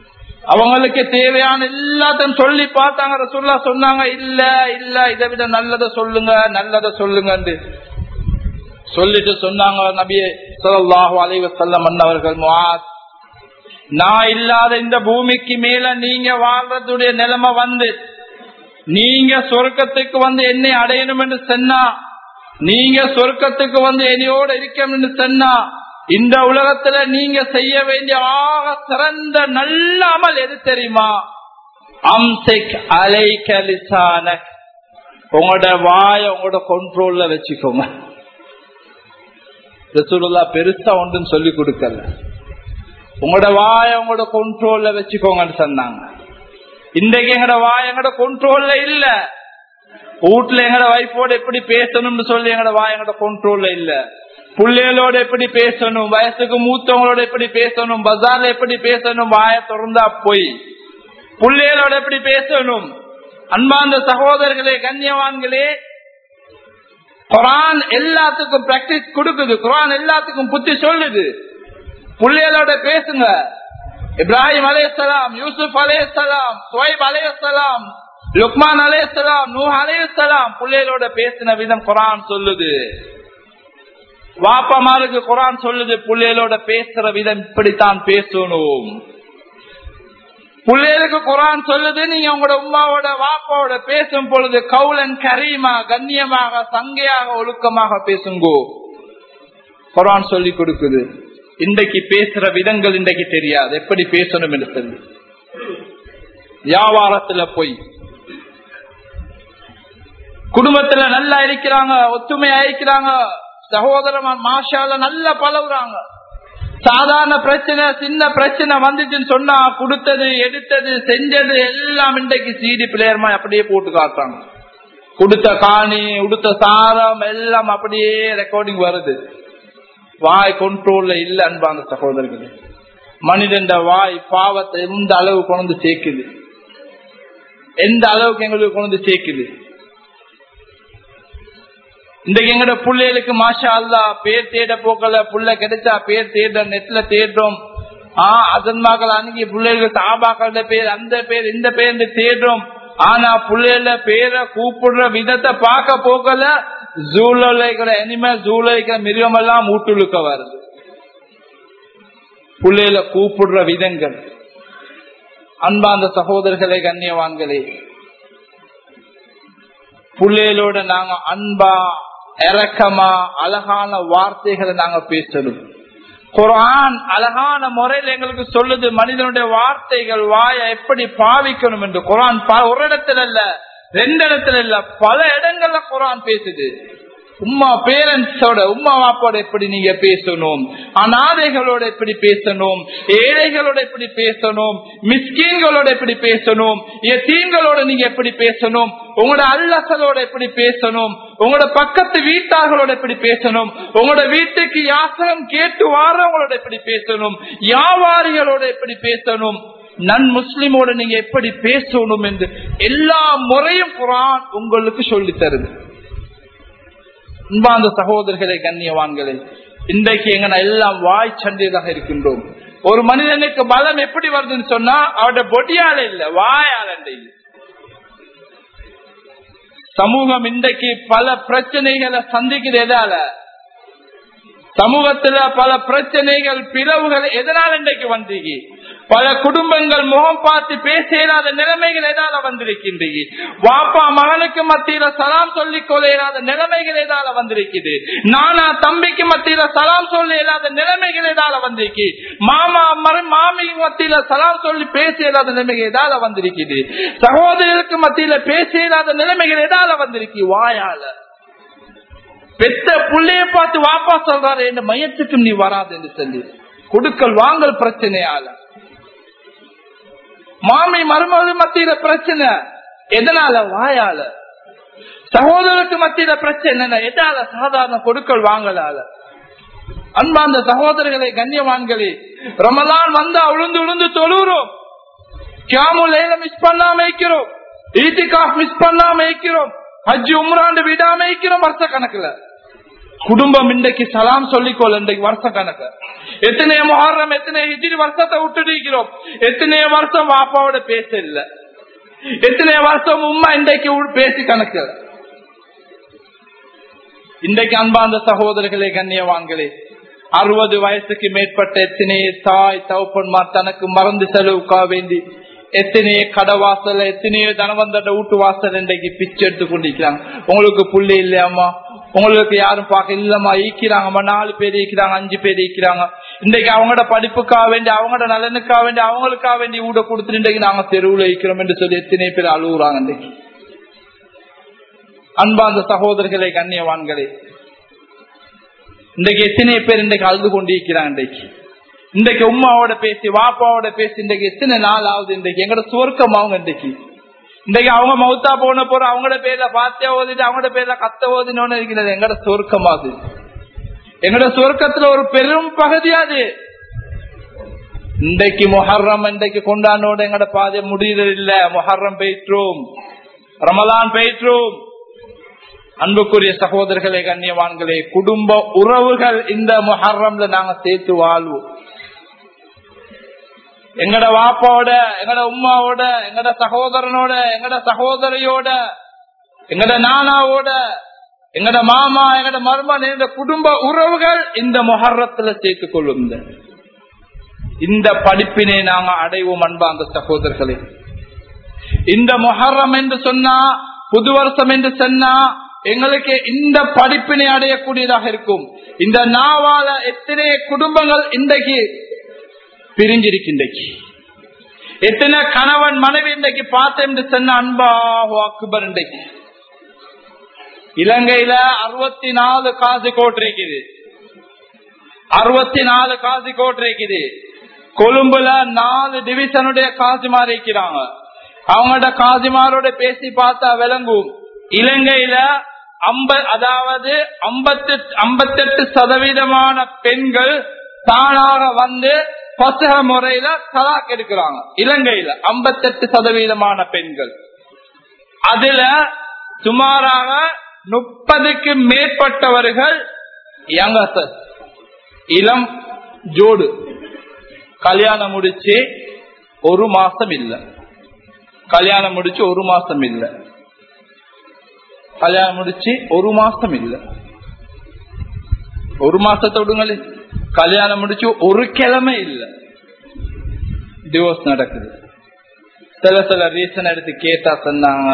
அவங்களுக்கு தேவையான எல்லாத்தையும் சொல்லி பார்த்தாங்க ரசூல்லா சொன்னாங்க இல்ல இல்ல இதை விட நல்லதை சொல்லுங்க நல்லதை சொல்லுங்க சொல்லிட்டு சொன்னாங்க நபியே ஸல்லல்லாஹு அலைஹி வஸல்லம் அன்னவர்கள் முஆத் நான் இல்லாத இந்த பூமிக்கு மேல நீங்க வாழ்றதுடைய நிலைமை வந்து நீங்க சொர்க்கத்துக்கு வந்து என்னை அடையணும் என்று சொன்னா நீங்க சொர்க்கத்துக்கு வந்து என்னையோட இருக்கணும் என்று சொன்னா இந்த உலகத்துல நீங்க செய்ய வேண்டிய ஆக சிறந்த நல்ல அமல் எது தெரியுமா அம்செக் அலைகலிசான உங்களோட வாய உங்களோட கண்ட்ரோல்ல வச்சுக்கோங்க ரசூலுல்லா பெருசா ஒன்றும் சொல்லி கொடுக்கல உங்களோட வாய உங்களோட கண்ட்ரோல்ல வச்சுக்கோங்கன்னு சொன்னாங்க இன்றைக்கு எங்கட வாய் எங்கட கண்ட்ரோல்ல இல்ல வீட்டுல எங்கட வைஃபோட எப்படி பேசணும்னு சொல்லி எங்கட வாய் எங்கட கண்ட்ரோல்ல இல்ல பிள்ளைகளோட எப்படி பேசணும் வயசுக்கு மூத்தவங்களோட எப்படி பேசணும் பஜார்ல எப்படி பேசணும் வாய திறந்தா போய் பிள்ளைகளோட எப்படி பேசணும் அன்பாந்த சகோதரர்களே கண்ணியவான்களே குரான் எல்லாத்துக்கும் பிராக்டிஸ் கொடுக்குது குரான் எல்லாத்துக்கும் புத்தி சொல்லுது பிள்ளைகளோட பேசுங்க இப்ராஹிம் அலையலாம் யூசுப் அலையலாம் சுவைப் அலையலாம் லுக்மான் அலையலாம் நூ அலையலாம் பிள்ளைகளோட பேசின விதம் குரான் சொல்லுது வாப்பமாருக்கு குரான் சொல்லுது பிள்ளைகளோட பேசுற விதம் இப்படித்தான் பேசணும் பிள்ளைகளுக்கு குரான் சொல்லுது நீங்க உங்களோட உமாவோட வாப்பாவோட பேசும் பொழுது கவுலன் கரீமா கண்ணியமாக சங்கையாக ஒழுக்கமாக பேசுங்கோ குரான் சொல்லி கொடுக்குது இன்றைக்கு பேசுற விதங்கள் இன்றைக்கு தெரியாது எப்படி பேசணும் என்று சொல்லி வியாபாரத்துல போய் குடும்பத்துல நல்லா இருக்கிறாங்க ஒத்துமையா இருக்கிறாங்க சகோதரமா மாஷால நல்லா பழகுறாங்க சாதாரண பிரச்சனை சின்ன பிரச்சனை வந்துச்சுன்னு சொன்னா கொடுத்தது எடுத்தது செஞ்சது எல்லாம் இன்றைக்கு சிடி பிளேயர்மா அப்படியே போட்டு காட்டுறாங்க கொடுத்த காணி உடுத்த சாரம் எல்லாம் அப்படியே ரெக்கார்டிங் வருது வாய் கண்ட்ரோல்ல இல்ல அன்பான சகோதரர்களே மனிதன் வாய் பாவத்தை எந்த அளவு கொண்டு சேர்க்குது எந்த அளவுக்கு எங்களுக்கு கொண்டு சேர்க்குது இன்றைக்கு எங்கட பிள்ளைகளுக்கு மாஷா அல்லா பேர் தேட போக்கல புள்ள கிடைச்சா பேர் தேட நெட்ல தேடுறோம் ஆஹ் அதன் மகள் அன்னைக்கு பிள்ளைகளுக்கு சாபாக்கள பேர் அந்த பேர் இந்த பேர் தேடுறோம் ஆனா பிள்ளைகள பேரை கூப்பிடுற விதத்தை பார்க்க போக்கல ஜூல இருக்கிற அனிமல் ஜூல இருக்கிற மிருகம் எல்லாம் ஊட்டுழுக்க வருது பிள்ளைகள கூப்பிடுற விதங்கள் அன்பாந்த சகோதரர்களே கண்ணியவான்களே பிள்ளைகளோட நாங்க அன்பா இறக்கமா அழகான வார்த்தைகளை நாங்க பேசணும் குரான் அழகான முறையில் எங்களுக்கு சொல்லுது மனிதனுடைய வார்த்தைகள் வாய எப்படி பாவிக்கணும் என்று குரான் ஒரு இடத்துல இல்ல ரெண்டு இடத்துல இல்ல பல இடங்கள்ல குரான் பேசுது உமா பேரண்ட்ஸோட உமா வாப்போட எப்படி நீங்க பேசணும் அநாதைகளோட எப்படி பேசணும் ஏழைகளோட எப்படி பேசணும் மிஸ்கீன்களோட எப்படி பேசணும் எத்தீன்களோட நீங்க எப்படி பேசணும் உங்களோட அல்லசலோட எப்படி பேசணும் உங்களோட பக்கத்து வீட்டார்களோட எப்படி பேசணும் உங்களோட வீட்டுக்கு யாசகம் கேட்டு வாரவங்களோட எப்படி பேசணும் வியாபாரிகளோட எப்படி பேசணும் நன் முஸ்லிமோட நீங்க எப்படி பேசணும் என்று எல்லா முறையும் குரான் உங்களுக்கு சொல்லி தருது அன்பாந்த சகோதரர்களே கண்ணியவான்களே இன்றைக்கு எங்க எல்லாம் வாய் சண்டையாக இருக்கின்றோம் ஒரு மனிதனுக்கு பலம் எப்படி வருதுன்னு சொன்னா அவருடைய பொடியால இல்ல வாயால இல்லை சமூகம் இன்றைக்கு பல பிரச்சனைகளை சந்திக்குது எதால சமூகத்துல பல பிரச்சனைகள் பிளவுகள் எதனால இன்றைக்கு வந்தீங்க பல குடும்பங்கள் முகம் பார்த்து பேச இயலாத நிலைமைகள் எதால வந்திருக்கின்றீங்க வாப்பா மகனுக்கு மத்தியில சலாம் சொல்லிக் கொள்ள இயலாத நிலைமைகள் எதால வந்திருக்குது நானா தம்பிக்கு மத்தியில சலாம் சொல்ல இயலாத நிலைமைகள் எதால வந்திருக்கு மாமா மாமி மத்தியில சலாம் சொல்லி பேச இயலாத நிலைமைகள் எதால வந்திருக்குது சகோதரருக்கு மத்தியில பேச இயலாத நிலைமைகள் எதால வந்திருக்கு வாயால பெத்த புள்ளைய பார்த்து வாப்பா சொல்றாரு என் மையத்துக்கும் நீ வராது என்று சொல்லி கொடுக்கல் வாங்கல் பிரச்சனையால மாமி மருமகள் மத்தியில பிரச்சனை எதனால வாயால சகோதரருக்கு மத்தியில பிரச்சனை எதால சாதாரண கொடுக்கல் வாங்கலால அன்பாந்த சகோதரர்களை கண்ணியவான்களே ரமலான் வந்தா உளுந்து உளுந்து தொழுகிறோம் கியாமுல் மிஸ் பண்ணாம வைக்கிறோம் ஈட்டிகாஃப் மிஸ் பண்ணாம வைக்கிறோம் ஹஜ் உம்ராண்டு விடாம வைக்கிறோம் வருஷ கணக்குல குடும்பம் இன்றைக்கு சலாம் சொல்லிக்கொள்ள இன்றைக்கு வருஷ கணக்கு எத்தனைய முஹர்ரம் எத்தனைய ஹிஜ்ரி வருஷத்தை விட்டுட்டு எத்தனைய வருஷம் வாப்பாவோட பேச இல்ல எத்தனைய வருஷம் உம்மா இன்றைக்கு பேசி கணக்கு இன்றைக்கு அன்பாந்த சகோதரர்களே கண்ணியவான்களே அறுபது வயசுக்கு மேற்பட்ட எத்தனைய தாய் தவப்பன்மார் தனக்கு மறந்து செலவுக்காக வேண்டி எத்தனையோ கடை வாசல் எத்தனையோ தனவந்தட வீட்டு வாசல் இன்றைக்கு பிச்சை எடுத்து கொண்டிருக்கிறாங்க உங்களுக்கு புள்ளி இல்லையாம்மா உங்களுக்கு யாரும் பார்க்க இல்லம்மா ஈக்கிறாங்கம்மா நாலு பேர் ஈக்கிறாங்க அஞ்சு பேர் ஈக்கிறாங்க இன்றைக்கு அவங்களோட படிப்புக்காக வேண்டி அவங்களோட நலனுக்காக வேண்டி அவங்களுக்காக வேண்டி வீட கொடுத்து இன்றைக்கு நாங்க தெருவுல ஈக்கிறோம் என்று சொல்லி எத்தனை பேர் அழுகுறாங்க இன்றைக்கு அன்பாந்த சகோதரர்களே கண்ணியவான்களே இன்றைக்கு எத்தனை பேர் இன்றைக்கு அழுது கொண்டிருக்கிறாங்க இன்றைக்கு இன்றைக்கு உமாவோட பேசி வாப்பாவோட பேசி இன்றைக்கு எத்தனை நாள் ஆகுது இன்றைக்கு எங்கட சுவர்க்கம் அவங்க இன்றைக்கு இன்றைக்கு அவங்க மௌத்தா போன போற அவங்களோட பேர்ல பாத்தியா ஓதிட்டு அவங்களோட பேர்ல கத்த ஓதினோன்னு இருக்கிறது எங்கட சுவர்க்கமாது எங்கட சுவர்க்கத்துல ஒரு பெரும் பகுதியாது இன்றைக்கு முஹர்ரம் இன்றைக்கு கொண்டாடோட எங்கட பாதை முடியறது இல்ல முஹர்ரம் பெய்ற்றோம் ரமலான் பெய்ற்றோம் அன்புக்குரிய சகோதரர்களே கண்ணியவான்களே குடும்ப உறவுகள் இந்த முஹர்ரம்ல நாங்க சேர்த்து வாழ்வோம் எங்கட வாப்பாவோட எங்கட உமாவோட எங்கட சகோதரனோட எங்கட சகோதரியோட எங்கட நானாவோட எங்கட மாமா எங்கட மருமன் எங்க குடும்ப உறவுகள் இந்த முஹர்ரத்துல சேர்த்துக் கொள்ளும் இந்த படிப்பினை நாங்க அடைவோம் அன்பா அந்த சகோதரர்களே இந்த முஹர்ரம் என்று சொன்னா புது வருஷம் என்று சொன்னா எங்களுக்கு இந்த படிப்பினை அடையக்கூடியதாக இருக்கும் இந்த நாவால எத்தனை குடும்பங்கள் இன்றைக்கு பிரிஞ்சிருக்கின்றைக்கு எத்தனை கணவன் மனைவி இன்றைக்கு பார்த்தேன் சொன்ன அன்பாஹோ அக்பர் இன்றைக்கு இலங்கையில அறுபத்தி நாலு காசு கோட் இருக்குது அறுபத்தி நாலு காசு கோட் இருக்குது கொழும்புல நாலு டிவிஷனுடைய காசிமார் இருக்கிறாங்க அவங்களோட காசிமாரோட பேசி பார்த்தா விளங்கும் இலங்கையில அம்ப அதாவது ஐம்பத்தி ஐம்பத்தெட்டு சதவீதமான பெண்கள் தானாக வந்து பசக முறையில தலாக் எடுக்கிறாங்க இலங்கையில ஐம்பத்தெட்டு சதவீதமான பெண்கள் அதுல சுமாராக முப்பதுக்கு மேற்பட்டவர்கள் யங்கஸ்டர் இளம் ஜோடு கல்யாணம் முடிச்சு ஒரு மாசம் இல்ல கல்யாணம் முடிச்சு ஒரு மாசம் இல்ல கல்யாணம் முடிச்சு ஒரு மாசம் இல்ல ஒரு மாசத்தோடுங்களே கல்யாணம் முடிச்சு ஒரு கிழமை இல்ல டிவோர்ஸ் நடக்குது சில சில ரீசன் எடுத்து கேட்டா சொன்னாங்க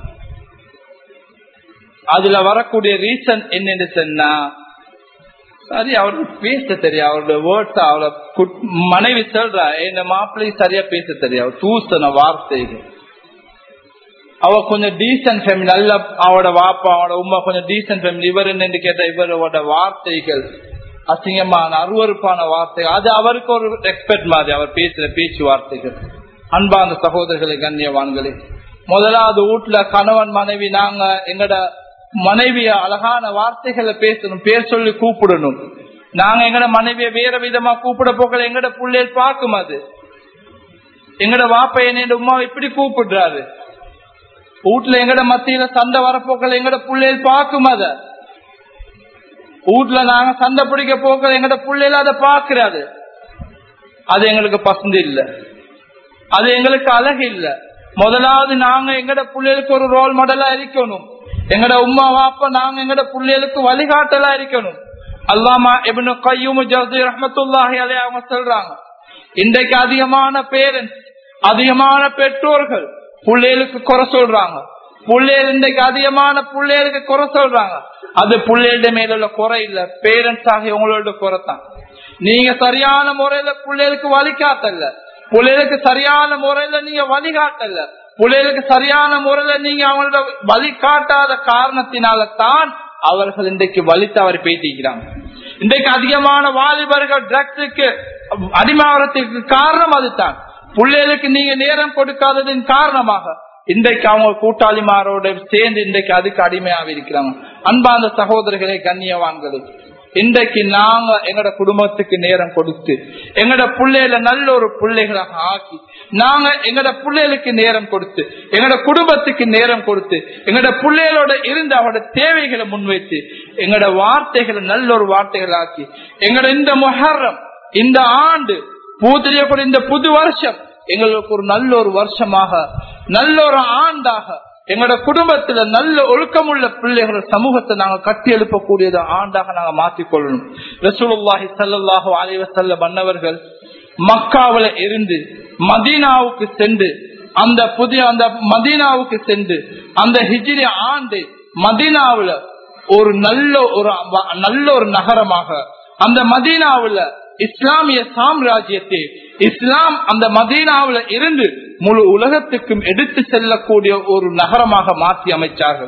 அதுல வரக்கூடிய ரீசன் என்னன்னு சொன்னா சரி அவருக்கு பேச தெரியும் அவரோட வேர்ட்ஸ் அவளை மனைவி சொல்றா இந்த மாப்பிள்ளை சரியா பேச தெரியும் தூசன வார்த்தைகள் அவ கொஞ்சம் டீசன்ட் ஃபேமிலி நல்ல அவட வாப்பா அவட உமா கொஞ்சம் டீசன்ட் ஃபேமிலி இவர் என்னன்னு கேட்ட இவரோட வார்த்தைகள் அசிங்கமான அருவறுப்பான வார்த்தைகள் அது அவருக்கு ஒரு ரெஸ்பெக்ட் மாதிரி அவர் பேசுற பேச்சு வார்த்தைகள் அன்பான சகோதரர்களை கண்ணியவான்களே முதலாவது வீட்டுல கணவன் மனைவி நாங்க எங்கட மனைவிய அழகான வார்த்தைகளை பேசணும் பேர் சொல்லி கூப்பிடணும் நாங்க எங்கட மனைவிய வேற விதமா கூப்பிட போக்கல எங்கட புள்ளையில் பார்க்கும் அது எங்கட வாப்ப என்ன உமா இப்படி கூப்பிடுறாரு வீட்டுல எங்கட மத்தியில சண்டை வரப்போக்கள் எங்கட புள்ளையில் பார்க்கும் அத வீட்டுல நாங்க சண்டை பிடிக்க போக்கள் எங்கட புள்ளையில அதை பாக்குறாரு அது எங்களுக்கு பசந்து இல்ல அது எங்களுக்கு அழகு இல்ல முதலாவது நாங்க எங்கட பிள்ளைகளுக்கு ஒரு ரோல் மாடலா இருக்கணும் எங்கட உமா வாப்பா நாங்க எங்கட பிள்ளைகளுக்கு வழிகாட்டலா இருக்கணும் அல்லாமா எபின் கையும் ரஹமத்துல்லாஹி அலே அவங்க சொல்றாங்க இன்றைக்கு அதிகமான பேரண்ட்ஸ் அதிகமான பெற்றோர்கள் பிள்ளைகளுக்கு குறை சொல்றாங்க பிள்ளைகள் இன்றைக்கு அதிகமான பிள்ளைகளுக்கு குறை சொல்றாங்க அது பிள்ளைகள மேல உள்ள குறை இல்ல பேரண்ட்ஸ் ஆகிய உங்களோட குறை தான் நீங்க சரியான முறையில பிள்ளைகளுக்கு வழிகாட்டல பிள்ளைகளுக்கு சரியான முறையில நீங்க வழிகாட்டல பிள்ளைகளுக்கு சரியான முறையில நீங்க அவங்களோட வழிகாட்டாத காரணத்தினால தான் அவர்கள் இன்றைக்கு வழி தவறி பேசிக்கிறாங்க இன்றைக்கு அதிகமான வாலிபர்கள் ட்ரக்ஸுக்கு அடிமாவரத்துக்கு காரணம் அதுதான் பிள்ளைகளுக்கு நீங்க நேரம் கொடுக்காததின் காரணமாக இன்றைக்கு அவங்க கூட்டாளிமாரோட சேர்ந்து இன்றைக்கு அதுக்கு அடிமையாக இருக்கிறாங்க அன்பாந்த சகோதரர்களே கண்ணியவான்களே இன்றைக்கு நாங்க எங்கட குடும்பத்துக்கு நேரம் கொடுத்து எங்கட பிள்ளைகள நல்ல ஒரு பிள்ளைகளாக ஆக்கி நாங்க எங்கட பிள்ளைகளுக்கு நேரம் கொடுத்து எங்கட குடும்பத்துக்கு நேரம் கொடுத்து எங்கட பிள்ளைகளோட இருந்து அவரோட தேவைகளை முன்வைத்து எங்கட வார்த்தைகளை நல்ல ஒரு வார்த்தைகள் ஆக்கி எங்கட இந்த மொஹரம் இந்த ஆண்டு பூத்திரியக்கூடிய இந்த புது வருஷம் எங்களுக்கு ஒரு நல்ல ஒரு வருஷமாக நல்ல ஒரு ஆண்டாக எங்களோட குடும்பத்துல நல்ல ஒழுக்கமுள்ள பிள்ளைகள் சமூகத்தை நாங்க கட்டி எழுப்பக்கூடியது ஆண்டாக நாங்க மாற்றிக்கொள்ளணும் ரசூலுல்லாஹி சல்லாஹு அலைவசல்ல மன்னவர்கள் மக்காவில இருந்து மதீனாவுக்கு சென்று அந்த புதிய அந்த மதீனாவுக்கு சென்று அந்த ஹிஜிரி ஆண்டு மதீனாவுல ஒரு நல்ல ஒரு நல்ல ஒரு நகரமாக அந்த மதீனாவுல இஸ்லாமிய சாம்ராஜ்யத்தை இஸ்லாம் அந்த மதீனாவில இருந்து முழு உலகத்துக்கும் எடுத்து செல்லக்கூடிய ஒரு நகரமாக மாற்றி அமைச்சார்கள்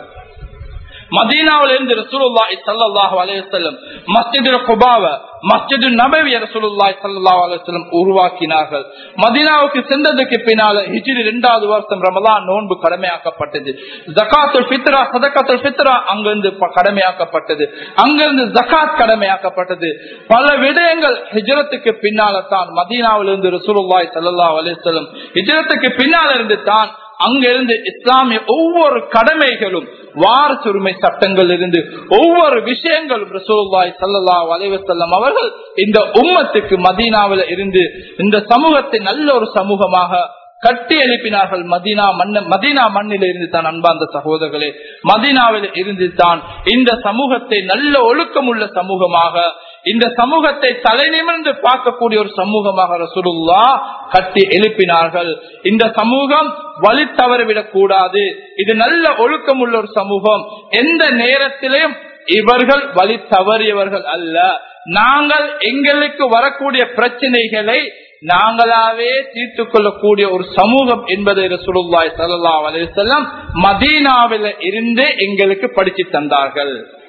மதீனாவில இருந்து ரசூலுல்லாஹி ஸல்லல்லாஹு அலைஹி வஸல்லம் மஸ்ஜிதுல் குபாவ மஸ்ஜிது நபவி ரசூலுல்லாஹி ஸல்லல்லாஹு அலைஹி வஸல்லம் உருவாக்கினார்கள் மதீனாவுக்கு சென்றதுக்கு பின்னால ஹிஜ்ரி இரண்டாவது வருஷம் ரமலான் நோன்பு கடமையாக்கப்பட்டது ஜகாத்துல் ஃபித்ரா சதகாத்துல் ஃபித்ரா அங்கிருந்து கடமையாக்கப்பட்டது அங்கிருந்து ஜகாத் கடமையாக்கப்பட்டது பல விடயங்கள் ஹிஜ்ரத்துக்கு பின்னால தான் மதீனாவிலிருந்து ரசூலுல்லாஹி ஸல்லல்லாஹு அலைஹி வஸல்லம் ஹிஜ்ரத்துக்கு பின்னால இருந்து தான் அங்கிருந்து இஸ்லாமிய ஒவ்வொரு கடமைகளும் வாரசுரிமை சட்டங்கள் இருந்து ஒவ்வொரு விஷயங்களும் ரசூல்லாய் சல்லா வலைவசல்லம் அவர்கள் இந்த உம்மத்துக்கு மதீனாவில இருந்து இந்த சமூகத்தை நல்ல ஒரு சமூகமாக கட்டி எழுப்பினார்கள் மதீனா மண்ண மதீனா மண்ணில இருந்து தான் அன்பார்ந்த சகோதரர்களே மதீனாவில் இருந்து தான் இந்த சமூகத்தை நல்ல ஒழுக்கமுள்ள சமூகமாக இந்த சமூகத்தை தலை நிமிர்ந்து பார்க்கக்கூடிய ஒரு சமூகமாக ரசூலுல்லா கட்டி எழுப்பினார்கள் இந்த சமூகம் வழி தவறிவிடக் கூடாது இது நல்ல ஒழுக்கம் உள்ள ஒரு சமூகம் எந்த நேரத்திலையும் இவர்கள் வழி தவறியவர்கள் அல்ல நாங்கள் எங்களுக்கு வரக்கூடிய பிரச்சனைகளை நாங்களாவே தீர்த்து கொள்ளக்கூடிய ஒரு சமூகம் என்பதை ரசூலுல்லாய் சல்லா அலிசல்லாம் மதீனாவில இருந்து எங்களுக்கு படிச்சு தந்தார்கள்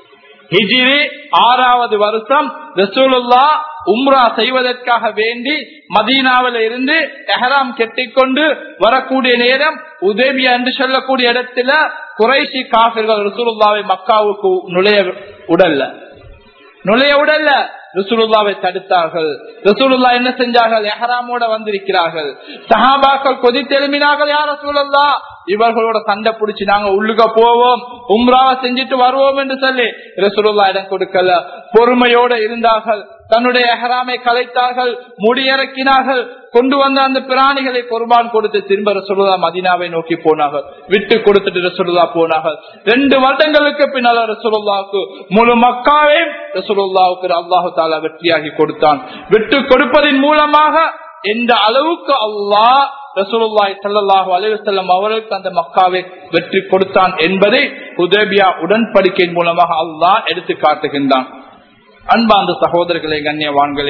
ஹிஜிரி ஆறாவது வருஷம் ரசூலுல்லா உம்ரா செய்வதற்காக வேண்டி மதீனாவில இருந்து எஹராம் கெட்டிக்கொண்டு வரக்கூடிய நேரம் உதவியா என்று சொல்லக்கூடிய இடத்துல குறைசி காபிர்கள் ரசூலுல்லாவை மக்காவுக்கு நுழைய உடல்ல நுழைய உடல்ல ரசூலுல்லாவை தடுத்தார்கள் ரசூலுல்லா என்ன செஞ்சார்கள் எஹராமோட வந்திருக்கிறார்கள் சஹாபாக்கள் கொதித்தெழுமினார்கள் யார் ரசூலுல்லா இவர்களோட சண்டை பிடிச்சு நாங்க உள்ளுக போவோம் உம்ராவை செஞ்சுட்டு வருவோம் என்று சொல்லி ரசூலுல்லா இடம் கொடுக்கல பொறுமையோட இருந்தார்கள் தன்னுடைய எஹராமை கலைத்தார்கள் முடியிறக்கினார்கள் கொண்டு வந்த அந்த பிராணிகளை குர்பான் கொடுத்து திரும்ப ரசூலுல்லா மதினாவை நோக்கி போனார்கள் விட்டு கொடுத்துட்டு ரசூலுல்லா போனார்கள் ரெண்டு வருடங்களுக்கு பின்னால் ரசூலுல்லாவுக்கு முழு மக்காவே ரசூலுல்லாவுக்கு அல்லாஹு தாலா வெற்றியாகி கொடுத்தான் விட்டு கொடுப்பதன் மூலமாக எந்த அளவுக்கு அல்லாஹ் ரசூலுல்லாய் சல்லாஹூ அலைவசல்லம் அவர்களுக்கு அந்த மக்காவை வெற்றி கொடுத்தான் என்பதை உதவியா உடன்படிக்கையின் மூலமாக அல்லாஹ் எடுத்து காட்டுகின்றான் அன்பாந்த சகோதரர்களே கண்ணியவான்களே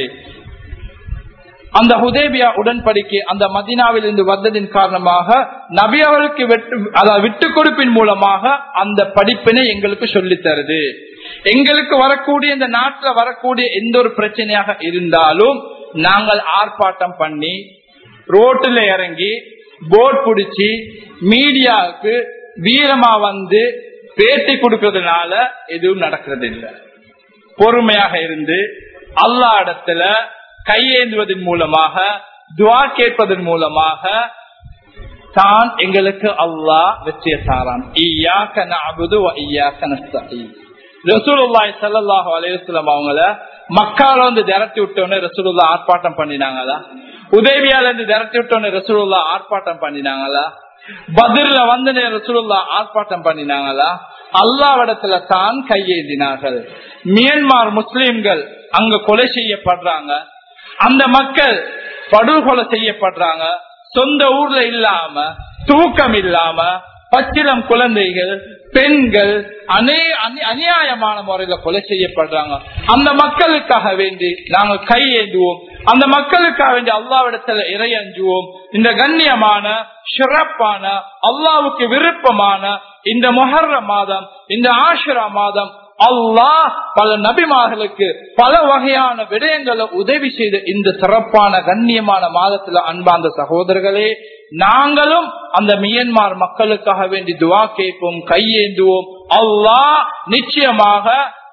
அந்த ஹுதேபியா உடன்படிக்கை அந்த மதினாவில் இருந்து வந்ததின் காரணமாக நபி அவர்களுக்கு அதாவது விட்டு கொடுப்பின் மூலமாக அந்த படிப்பினை எங்களுக்கு சொல்லி தருது எங்களுக்கு வரக்கூடிய இந்த நாட்டில் வரக்கூடிய எந்த ஒரு பிரச்சனையாக இருந்தாலும் நாங்கள் ஆர்ப்பாட்டம் பண்ணி ரோட்டில் இறங்கி போட் பிடிச்சி மீடியாவுக்கு வீரமா வந்து பேட்டி கொடுக்கறதுனால எதுவும் நடக்கிறது இல்லை பொறுமையாக இருந்து அல்லா இடத்துல கையேந்துவதன் மூலமாக துவா கேட்பதன் மூலமாக தான் எங்களுக்கு அல்லாஹ் வெற்றியை தாரான் ரசூலுல்லாய் சல்லாஹூ அலையுஸ்லாம் அவங்கள மக்கால வந்து திரட்டி விட்டோன்னு ரசூலுல்லா ஆர்ப்பாட்டம் பண்ணினாங்களா உதவியால இருந்து திரட்டி விட்டோன்னு ரசூலுல்லா ஆர்ப்பாட்டம் பண்ணினாங்களா பதில வந்து ரசூலுல்லா ஆர்ப்பாட்டம் பண்ணினாங்களா அல்லாவிடத்துல தான் கையேந்தினார்கள் மியன்மார் முஸ்லிம்கள் அங்க கொலை செய்யப்படுறாங்க அந்த மக்கள் படுகொலை செய்யப்படுறாங்க சொந்த ஊர்ல இல்லாம தூக்கம் இல்லாம பச்சிலம் குழந்தைகள் பெண்கள் அநே அநியாயமான முறையில கொலை செய்யப்படுறாங்க அந்த மக்களுக்காக வேண்டி நாங்கள் கையேந்துவோம் அந்த மக்களுக்காக வேண்டி அல்லாவிடத்துல இறையஞ்சுவோம் இந்த கண்ணியமான சிறப்பான அல்லாவுக்கு விருப்பமான இந்த மொஹர்ர மாதம் இந்த ஆஷுரா மாதம் அல்லாஹ் பல நபிமார்களுக்கு பல வகையான விடயங்களை உதவி செய்த இந்த சிறப்பான கண்ணியமான மாதத்துல அன்பாந்த சகோதரர்களே நாங்களும் அந்த மியன்மார் மக்களுக்காக வேண்டி துவா கேட்போம் கையேந்துவோம் அல்லாஹ் நிச்சயமாக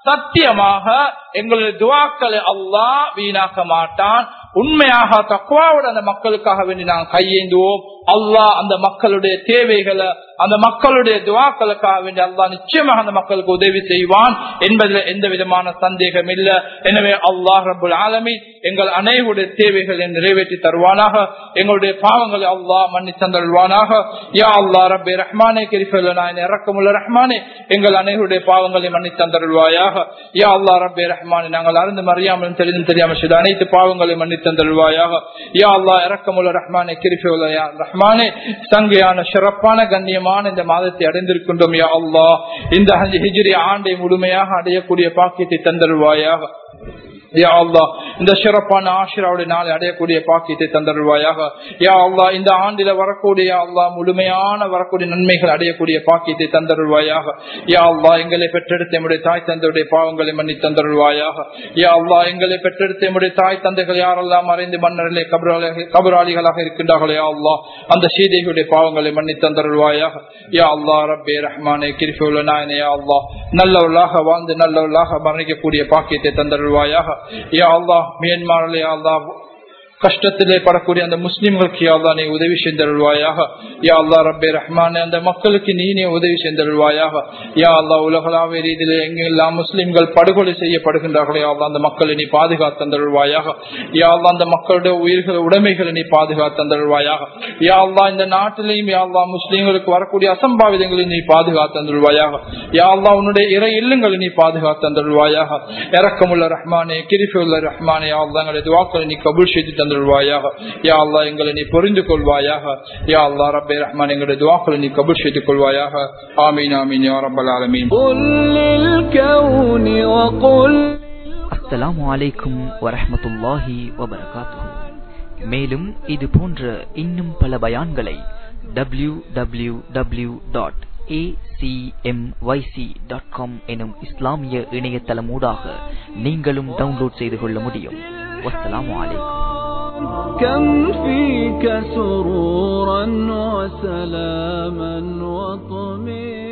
சத்தியமாக எங்களுடைய துவாக்களை அல்லாஹ் வீணாக்க மாட்டான் உண்மையாக தக்குவாவோட அந்த மக்களுக்காக வேண்டி நாங்கள் கையேந்துவோம் அல்லாஹ் அந்த மக்களுடைய தேவைகளை அந்த மக்களுடைய துவாக்களுக்காக வேண்டி அல்லாஹ் நிச்சயமாக அந்த மக்களுக்கு உதவி செய்வான் என்பதில் எந்த விதமான சந்தேகம் இல்லை எனவே அல்லாஹ் ரபுல் ஆலமி எங்கள் அனைவருடைய தேவைகளை நிறைவேற்றி தருவானாக எங்களுடைய பாவங்களை அல்லாஹ் மன்னி தந்தருவானாக யா அல்லா ரபே ரஹ்மானே கிரிஃபல்லான இறக்கமுள்ள ரஹ்மானே எங்கள் அனைவருடைய பாவங்களை மன்னி தந்தருள்வாயாக யா அல்லா ரபே ரஹ்மானே நாங்கள் அறிந்து அறியாமலும் தெரிந்தும் தெரியாமல் செய்த அனைத்து பாவங்களை மன்னி தந்தருள்வாயாக யா அல்லா இறக்கமுள்ள ரஹ்மானே கிரிஃபுல்லா ரஹ்மானே சங்கையான சிறப்பான கண்ணியமான இந்த மாதத்தை அடைந்திருக்கின்றோம் யா அல்லா இந்த ஹிஜ்ரி ஆண்டை முழுமையாக அடையக்கூடிய பாக்கியத்தை தந்தருவாயாக யா அல்லா இந்த சிறப்பான ஆசிராவுடைய நாளை அடையக்கூடிய பாக்கியத்தை தந்தருவாயாக யா அல்லா இந்த ஆண்டில வரக்கூடிய அல்லா முழுமையான வரக்கூடிய நன்மைகள் அடையக்கூடிய பாக்கியத்தை தந்தருவாயாக யா அல்லா எங்களை பெற்றெடுத்த எம்முடைய தாய் தந்தையுடைய பாவங்களை மன்னி தந்தருவாயாக யா அல்லா எங்களை பெற்றெடுத்த எம்முடைய தாய் தந்தைகள் யாரெல்லாம் மறைந்து மன்னர்களே கபராளிகளாக இருக்கின்றார்களே யா அல்லா அந்த சீதைகளுடைய பாவங்களை மன்னி தந்தருவாயாக யா அல்லா ரப்பே ரஹ்மானே கிரிஃபுல்ல நாயனே யா அல்லா நல்லவர்களாக வாழ்ந்து நல்லவர்களாக மரணிக்கக்கூடிய பாக்கியத்தை தந்தருவாயாக யா அல்லா மியன்மாரிலே யா அல்லா கஷ்டத்திலே படக்கூடிய அந்த முஸ்லிம்களுக்கு யாழ்லா நீ உதவி செய்தருள்வாயாக யா அல்லா ரப்பே ரஹ்மானே அந்த மக்களுக்கு நீ நீ உதவி செய்தருள்வாயாக யா அல்லா உலகளாவிய ரீதியிலே எங்கெல்லாம் முஸ்லிம்கள் படுகொலை செய்யப்படுகின்றார்களே அல்லா அந்த மக்களை நீ பாதுகாத்தந்தருள்வாயாக யா அல்லா அந்த மக்களுடைய உயிர்கள் உடைமைகளை நீ பாதுகாத்தந்தருள்வாயாக யா அல்லா இந்த நாட்டிலையும் யா அல்லா முஸ்லிம்களுக்கு வரக்கூடிய அசம்பாவிதங்களை நீ பாதுகாத்தந்தருள்வாயாக யா அல்லா உன்னுடைய இறை இல்லங்களை நீ பாதுகாத்தந்தருள்வாயாக இறக்கமுள்ள ரஹ்மானே கிரிஃபுல்ல ரஹ்மானே யா அல்லா எங்களுடைய துவாக்களை நீ கபூல் செய்து தந்துள்வாயாக யா அல்லா எங்களை நீ புரிந்து கொள்வாயாக யா அல்லா ரப்பே ரஹ்மான் எங்களுடைய துவாக்களை நீ கபூல் செய்து கொள்வாயாக ஆமீன் ஆமீன் யா ரப்பல் ஆலமீன் قل للكون وقل அஸ்ஸலாமு அலைக்கும் வரஹ்மத்துல்லாஹி வபரகாத்துஹு மேலும் இது போன்ற இன்னும் பல பயான்களை டபிள்யூ டபிள்யூ டபிள்யூ டாட் எனும் இஸ்லாமிய இணையதளமூடாக நீங்களும் டவுன்லோட் செய்து கொள்ள முடியும் வஸ்ஸலாமு அலைக்கும் كم فيك سرورا وسلاما وطمئنا